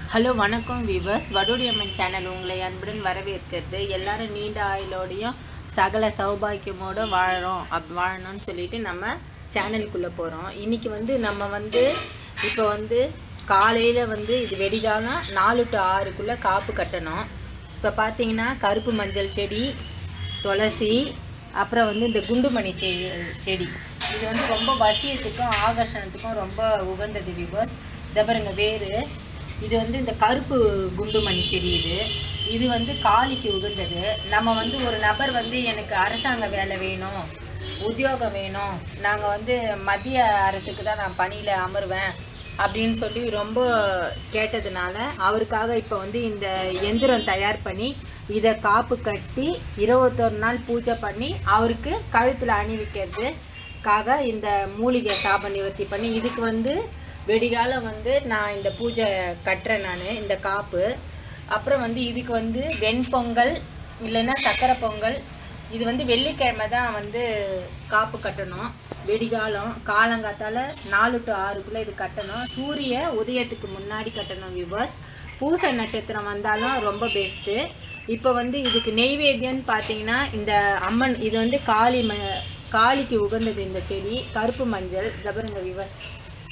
hello வணக்கம் viewers வடுடியம்மன் channel உங்களை அன்புடன் வரவேற்கிறது எல்லாரும் நீண்ட ஆயுளோடையும் சகல சௌபாக்கியமோட வாழறோம் அப் வாழணும்னு சொல்லிட்டு நம்ம சேனலுக்குள்ளே போகிறோம் இன்றைக்கி வந்து நம்ம வந்து இப்போ வந்து காலையில் வந்து இது வெடிகாலம் நாலு டு ஆறுக்குள்ளே காப்பு கட்டணும் இப்போ பார்த்தீங்கன்னா கருப்பு மஞ்சள் செடி துளசி அப்புறம் வந்து இந்த குண்டுமணி செ செடி இது வந்து ரொம்ப வசியத்துக்கும் ஆகர்ஷணத்துக்கும் ரொம்ப உகந்தது விவர்ஸ் இதை பாருங்க வேறு இது வந்து இந்த கருப்பு குண்டுமணி செடி இது இது வந்து காளிக்கு உகந்தது நம்ம வந்து ஒரு நபர் வந்து எனக்கு அரசாங்க வேலை வேணும் உத்தியோகம் வேணும் நாங்கள் வந்து மத்திய அரசுக்கு தான் நான் பணியில் அமருவேன் அப்படின்னு சொல்லி ரொம்ப கேட்டதுனால அவருக்காக இப்போ வந்து இந்த எந்திரம் தயார் பண்ணி இதை காப்பு கட்டி இருபத்தொரு நாள் பூஜை பண்ணி அவருக்கு கழுத்தில் அணிவிக்கிறதுக்காக இந்த மூலிகை சாப நிவர்த்தி பண்ணி இதுக்கு வந்து வெடிகாலம் வந்து நான் இந்த பூஜை கட்டுறேன் நான் இந்த காப்பு அப்புறம் வந்து இதுக்கு வந்து வெண்பொங்கல் இல்லைன்னா சக்கரை பொங்கல் இது வந்து வெள்ளிக்கிழமை தான் வந்து காப்பு கட்டணும் வெடிகாலம் காலங்காத்தால நாலு டு ஆறுக்குள்ளே இது கட்டணும் சூரிய உதயத்துக்கு முன்னாடி கட்டணும் விவர்ஸ் பூச நட்சத்திரம் வந்தாலும் ரொம்ப பெஸ்ட்டு இப்போ வந்து இதுக்கு நெய்வேத்தியம்னு பார்த்தீங்கன்னா இந்த அம்மன் இது வந்து காளி ம காளிக்கு உகந்தது இந்த செடி கருப்பு மஞ்சள் தபருங்க விவர்ஸ்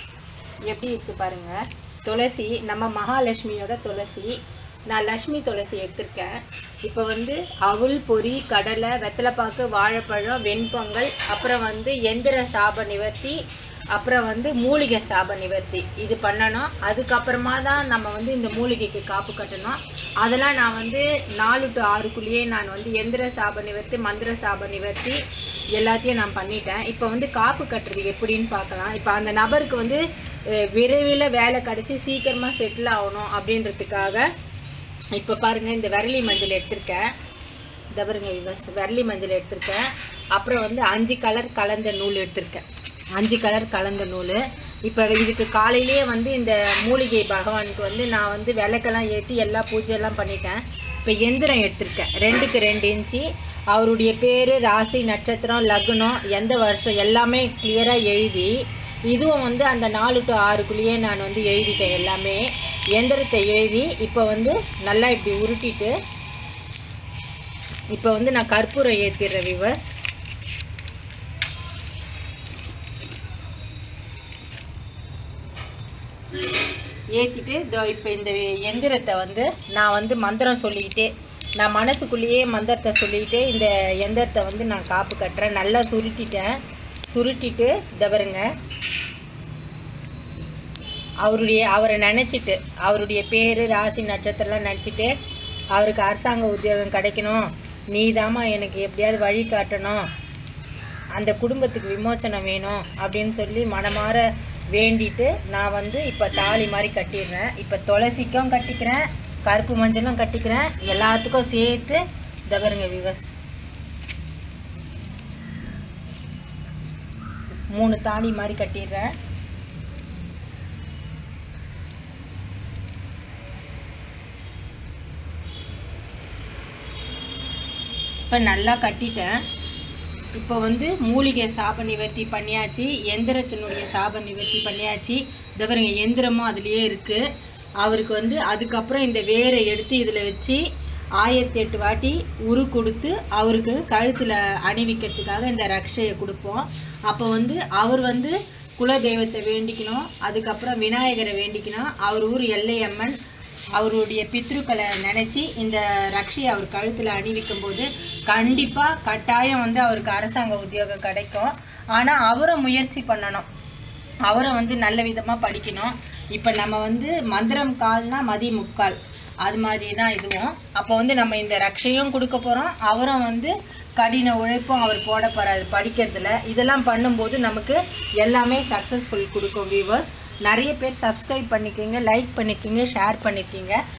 எப்படி இருக்கு பாருங்க துளசி நம்ம மகாலட்சுமியோட துளசி நான் லக்ஷ்மி துளசி எடுத்திருக்கேன் இப்போ வந்து அவுள் பொரி கடலை வெத்தலைப்பாக்கு வாழைப்பழம் வெண்பொங்கல் அப்புறம் வந்து எந்திர சாப நிவர்த்தி அப்புறம் வந்து மூலிகை சாப நிவர்த்தி இது பண்ணணும் அதுக்கப்புறமா தான் நம்ம வந்து இந்த மூலிகைக்கு காப்பு கட்டணும் அதெல்லாம் நான் வந்து நாலு டு ஆறுக்குள்ளேயே நான் வந்து எந்திர சாப நிவர்த்தி மந்திர சாப நிவர்த்தி எல்லாத்தையும் நான் பண்ணிட்டேன் இப்போ வந்து காப்பு கட்டுறது எப்படின்னு பார்க்கலாம் இப்போ அந்த நபருக்கு வந்து அஹ், விரைவில் வேலை கிடச்சி சீக்கிரமாக செட்டில் ஆகணும் அப்படின்றதுக்காக இப்போ பாருங்கள் இந்த விரலி மஞ்சள் எடுத்திருக்கேன் இந்த பாருங்க விவஸ் விரலி மஞ்சள் எடுத்திருக்கேன் அப்புறம் வந்து அஞ்சு கலர் கலந்த நூல் எடுத்திருக்கேன் அஞ்சு கலர் கலந்த நூல் இப்போ இதுக்கு காலையிலேயே வந்து இந்த மூலிகை பகவானுக்கு வந்து நான் வந்து விளக்கெல்லாம் ஏற்றி எல்லா பூஜையெல்லாம் பண்ணிட்டேன் இப்போ எந்திரம் எடுத்திருக்கேன் ரெண்டுக்கு ரெண்டு இன்ச்சு அவருடைய பேர் ராசி நட்சத்திரம் லக்னம் எந்த வருஷம் எல்லாமே கிளியராக எழுதி இதுவும் வந்து அந்த நாலு டு ஆறுக்குள்ளேயே நான் வந்து எழுதிட்டேன் எல்லாமே எந்திரத்தை எழுதி இப்போ வந்து நல்லா இப்படி உருட்டிட்டு இப்போ வந்து நான் கற்பூரம் ஏற்றிடுறேன் விவஸ் ஏற்றிட்டு இதோ இப்போ இந்த எந்திரத்தை வந்து நான் வந்து மந்திரம் சொல்லிக்கிட்டே நான் மனசுக்குள்ளேயே மந்திரத்தை சொல்லிக்கிட்டே இந்த எந்திரத்தை வந்து நான் காப்பு கட்டுறேன் நல்லா சுருட்டிட்டேன் சுருட்டிட்டு தவறுங்க அவருடைய அவரை நினச்சிட்டு அவருடைய பேர் ராசி நட்சத்திரம்லாம் நினச்சிட்டு அவருக்கு அரசாங்க உத்தியோகம் கிடைக்கணும் நீதாம்மா எனக்கு எப்படியாவது வழி காட்டணும் அந்த குடும்பத்துக்கு விமோச்சனம் வேணும் அப்படின்னு சொல்லி மனமார வேண்டிட்டு நான் வந்து இப்போ தாலி மாதிரி கட்டிடுறேன் இப்போ துளசிக்கும் கட்டிக்கிறேன் கருப்பு மஞ்சளும் கட்டிக்கிறேன் எல்லாத்துக்கும் சேர்த்து தவறுங்க விவஸ் மூணு தாலி மாதிரி கட்டிடுறேன் இப்போ நல்லா கட்டிட்டேன் இப்போ வந்து மூலிகை சாப நிவர்த்தி பண்ணியாச்சு எந்திரத்தினுடைய சாப நிவர்த்தி பண்ணியாச்சு இதை பாருங்க எந்திரமும் அதுலேயே இருக்குது அவருக்கு வந்து அதுக்கப்புறம் இந்த வேரை எடுத்து இதில் வச்சு ஆயிரத்தி எட்டு வாட்டி உரு கொடுத்து அவருக்கு கழுத்தில் அணிவிக்கிறதுக்காக இந்த ரக்ஷையை கொடுப்போம் அப்போ வந்து அவர் வந்து குல தெய்வத்தை வேண்டிக்கணும் அதுக்கப்புறம் விநாயகரை வேண்டிக்கணும் அவர் ஊர் எல்லையம்மன் அவருடைய பித்ருக்களை நினச்சி இந்த ரக்ஷையை அவர் கழுத்தில் அணிவிக்கும் போது கண்டிப்பாக கட்டாயம் வந்து அவருக்கு அரசாங்க உத்தியோகம் கிடைக்கும் ஆனால் அவரை முயற்சி பண்ணணும் அவரை வந்து நல்ல விதமாக படிக்கணும் இப்போ நம்ம வந்து மந்திரம் கால்னா மதி முக்கால் அது மாதிரி தான் இதுவும் அப்போ வந்து நம்ம இந்த ரக்ஷையும் கொடுக்க போகிறோம் அவரும் வந்து கடின உழைப்பும் அவர் போட போகிறாரு படிக்கிறதுல இதெல்லாம் பண்ணும்போது நமக்கு எல்லாமே சக்ஸஸ்ஃபுல் கொடுக்கும் வியூவர்ஸ் நிறைய பேர் சப்ஸ்கிரைப் பண்ணிக்கிங்க லைக் பண்ணிக்கிங்க ஷேர் பண்ணிக்கிங்க